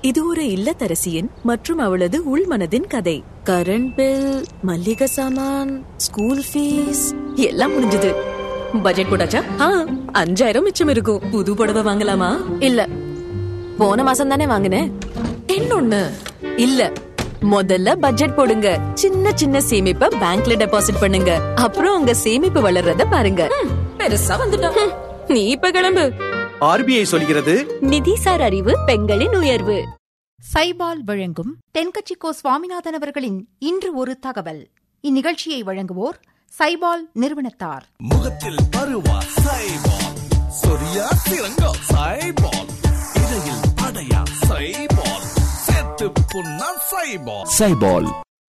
இது ஒரு இல்லத்தரசியின் மற்றும் அவளது உள்மனதின் கதை கரண்ட் பில் மல்லிகை சாமான் ஸ்கூல் ஃபீஸ் எல்லாம் முடிஞ்சது பட்ஜெட் போட்டாச்சா ஆ அஞ்சாயிரம் மிச்சம் இருக்கும் புது புடவை வாங்கலாமா இல்ல போன மாசம் தானே வாங்கினேன் இன்னொன்னு இல்ல முதல்ல பட்ஜெட் போடுங்க சின்ன சின்ன சேமிப்பை பேங்க்ல டெபாசிட் பண்ணுங்க அப்புறம் உங்க சேமிப்பு வளர்றத பாருங்க பெருசா வந்துட்டோம் நீ இப்ப கிளம்பு ஆர்பிஐ சொல்கிறது நிதிசார் அறிவு பெண்களின் உயர்வு சைபால் வழங்கும் தென்கட்சிக்கோ சுவாமிநாதன் அவர்களின் இன்று ஒரு தகவல் இந்நிகழ்ச்சியை வழங்குவோர் சைபால் நிறுவனத்தார் முகத்தில் பருவா சைபால் சொரியா சிறங்கோ சைபால் இடையில் படையா சைபால் செத்து புண்ணா சைபால் சைபால்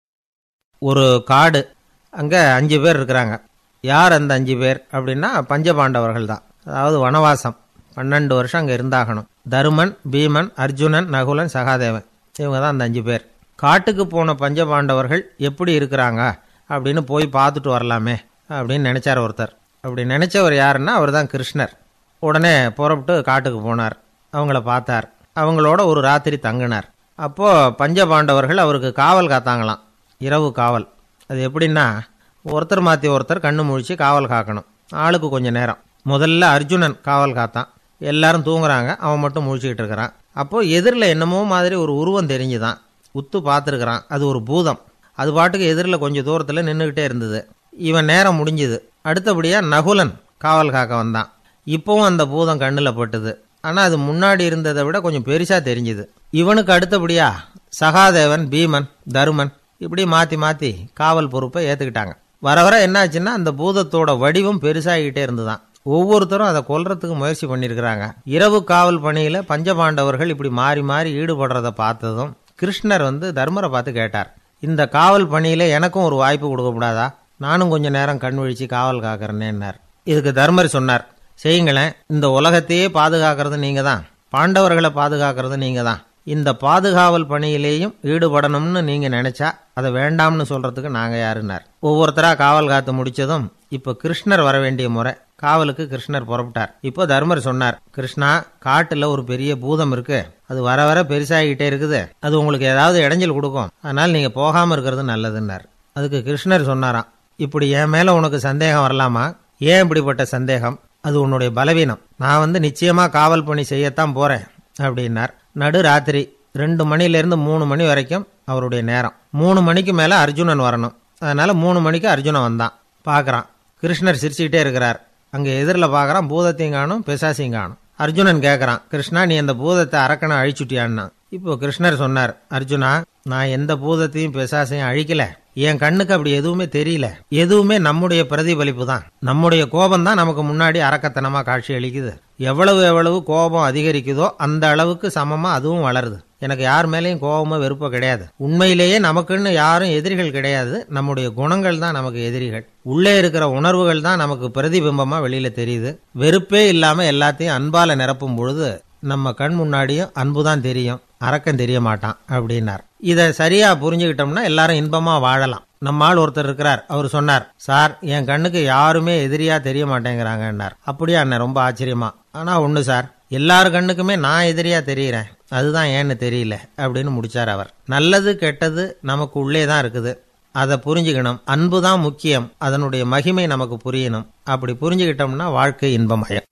ஒரு காடு அங்கே அஞ்சு பேர் இருக்கிறாங்க யார் அந்த அஞ்சு பேர் அப்படின்னா பஞ்சபாண்டவர்கள் தான் அதாவது வனவாசம் பன்னெண்டு வருஷம் அங்கே இருந்தாகணும் தருமன் பீமன் அர்ஜுனன் நகுலன் சகாதேவன் இவங்க தான் அந்த அஞ்சு பேர் காட்டுக்கு போன பஞ்சபாண்டவர்கள் எப்படி இருக்கிறாங்க அப்படின்னு போய் பார்த்துட்டு வரலாமே அப்படின்னு நினச்சார் ஒருத்தர் அப்படி நினச்சவர் யாருன்னா அவர் தான் கிருஷ்ணர் உடனே புறப்பட்டு காட்டுக்கு போனார் அவங்கள பார்த்தார் அவங்களோட ஒரு ராத்திரி தங்கினார் அப்போது பஞ்சபாண்டவர்கள் அவருக்கு காவல் காத்தாங்களாம் இரவு காவல் அது எப்படின்னா ஒருத்தர் மாற்றி ஒருத்தர் கண்ணு முழிச்சு காவல் காக்கணும் ஆளுக்கு கொஞ்சம் நேரம் முதல்ல அர்ஜுனன் காவல் காத்தான் எல்லாரும் தூங்குறாங்க அவன் மட்டும் முழிச்சுக்கிட்டு இருக்கிறான் அப்போது எதிரில் என்னமோ மாதிரி ஒரு உருவம் தெரிஞ்சுதான் உத்து பார்த்துருக்குறான் அது ஒரு பூதம் அது பாட்டுக்கு எதிரில் கொஞ்சம் தூரத்தில் நின்றுக்கிட்டே இருந்தது இவன் நேரம் முடிஞ்சுது அடுத்தபடியாக நகுலன் காவல் காக்க வந்தான் இப்போவும் அந்த பூதம் கண்ணில் பட்டுது ஆனால் அது முன்னாடி இருந்ததை விட கொஞ்சம் பெருசாக தெரிஞ்சுது இவனுக்கு அடுத்தபடியா சகாதேவன் பீமன் தருமன் இப்படி மாற்றி மாற்றி காவல் பொறுப்பை ஏற்றுக்கிட்டாங்க வர வர என்னாச்சுன்னா அந்த பூதத்தோட வடிவம் பெருசாகிக்கிட்டே இருந்துதான் ஒவ்வொருத்தரும் அதை கொல்றதுக்கு முயற்சி பண்ணியிருக்கிறாங்க இரவு காவல் பணியில் பஞ்சபாண்டவர்கள் இப்படி மாறி மாறி ஈடுபடுறத பார்த்ததும் கிருஷ்ணர் வந்து தர்மரை பார்த்து கேட்டார் இந்த காவல் பணியில் எனக்கும் ஒரு வாய்ப்பு கொடுக்கக்கூடாதா நானும் கொஞ்ச நேரம் கண் விழிச்சு காவல் காக்கிறேன்னேன்னார் இதுக்கு தர்மர் சொன்னார் செய்யுங்களேன் இந்த உலகத்தையே பாதுகாக்கிறது நீங்க தான் பாண்டவர்களை பாதுகாக்கிறது நீங்க தான் இந்த பாதுகாவல் பணியிலேயும் ஈடுபடணும்னு நீங்க நினைச்சா அதை வேண்டாம்னு சொல்றதுக்கு நாங்க யாருன்னார் ஒவ்வொருத்தரா காவல் காத்து முடிச்சதும் இப்போ கிருஷ்ணர் வர வேண்டிய முறை காவலுக்கு கிருஷ்ணர் புறப்பட்டார் இப்போ தர்மர் சொன்னார் கிருஷ்ணா காட்டுல ஒரு பெரிய பூதம் இருக்கு அது வர வர பெருசாகிட்டே இருக்குது அது உங்களுக்கு ஏதாவது இடைஞ்சல் கொடுக்கும் அதனால நீங்க போகாம இருக்கிறது நல்லதுன்னார் அதுக்கு கிருஷ்ணர் சொன்னாராம் இப்படி என் மேல உனக்கு சந்தேகம் வரலாமா ஏன் இப்படிப்பட்ட சந்தேகம் அது உன்னுடைய பலவீனம் நான் வந்து நிச்சயமா காவல் பணி செய்யத்தான் போறேன் அப்படின்னார் நடு ராத்திரி ரெண்டு மணிலேருந்து மூணு மணி வரைக்கும் அவருடைய நேரம் மூணு மணிக்கு மேலே அர்ஜுனன் வரணும் அதனால மூணு மணிக்கு அர்ஜுனன் வந்தான் பார்க்குறான் கிருஷ்ணர் சிரிச்சுக்கிட்டே இருக்கிறார் அங்கே எதிரில் பார்க்குறான் பூதத்தையும் காணும் பிசாசையும் காணும் அர்ஜுனன் கேட்குறான் கிருஷ்ணா நீ அந்த பூதத்தை அரக்கனை அழிச்சுட்டியான்னா இப்போ கிருஷ்ணர் சொன்னார் அர்ஜுனா நான் எந்த பூதத்தையும் பிசாசையும் அழிக்கல என் கண்ணுக்கு அப்படி எதுவுமே தெரியல எதுவுமே நம்முடைய பிரதிபலிப்பு தான் நம்முடைய கோபம் தான் நமக்கு முன்னாடி அரக்கத்தனமா காட்சி அளிக்குது எவ்வளவு எவ்வளவு கோபம் அதிகரிக்குதோ அந்த அளவுக்கு சமமா அதுவும் வளருது எனக்கு யார் மேலேயும் கோபமோ வெறுப்போ கிடையாது உண்மையிலேயே நமக்குன்னு யாரும் எதிரிகள் கிடையாது நம்முடைய குணங்கள் தான் நமக்கு எதிரிகள் உள்ளே இருக்கிற உணர்வுகள் தான் நமக்கு பிரதிபிம்பமா வெளியில தெரியுது வெறுப்பே இல்லாம எல்லாத்தையும் அன்பால நிரப்பும் பொழுது நம்ம கண் முன்னாடியும் அன்பு தான் தெரியும் அரக்கன் தெரிய மாட்டான் அப்படின்னார் இதை சரியா புரிஞ்சுக்கிட்டோம்னா எல்லாரும் இன்பமா வாழலாம் நம்ம ஆள் ஒருத்தர் இருக்கிறார் அவர் சொன்னார் சார் என் கண்ணுக்கு யாருமே எதிரியா தெரிய மாட்டேங்கிறாங்கன்னார் அப்படியா அண்ணன் ரொம்ப ஆச்சரியமா ஆனா ஒண்ணு சார் எல்லார் கண்ணுக்குமே நான் எதிரியா தெரியுறேன் அதுதான் ஏன்னு தெரியல அப்படின்னு முடிச்சார் அவர் நல்லது கெட்டது நமக்கு உள்ளே தான் இருக்குது அதை புரிஞ்சுக்கணும் அன்பு தான் முக்கியம் அதனுடைய மகிமை நமக்கு புரியணும் அப்படி புரிஞ்சுக்கிட்டோம்னா வாழ்க்கை இன்பமயம்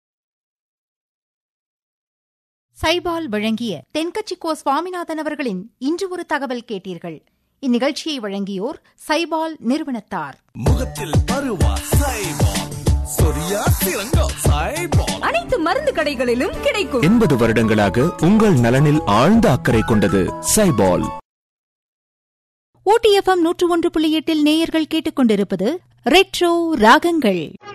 சைபால் வழங்கிய தென்கட்சிக்கோ சுவாமிநாதன் அவர்களின் இன்று ஒரு தகவல் கேட்டீர்கள் இந்நிகழ்ச்சியை வழங்கியோர் சைபால் நிறுவனத்தார் முகத்தில் பருவா சைபால் சொரியா சிறங்கோ சைபால் அனைத்து மருந்து கடைகளிலும் கிடைக்கும் எண்பது வருடங்களாக உங்கள் நலனில் ஆழ்ந்த அக்கறை கொண்டது சைபால் ஓடிஎஃப்எம் நூற்று ஒன்று புள்ளி எட்டில் நேயர்கள் கேட்டுக்கொண்டிருப்பது ரெட்ரோ ராகங்கள்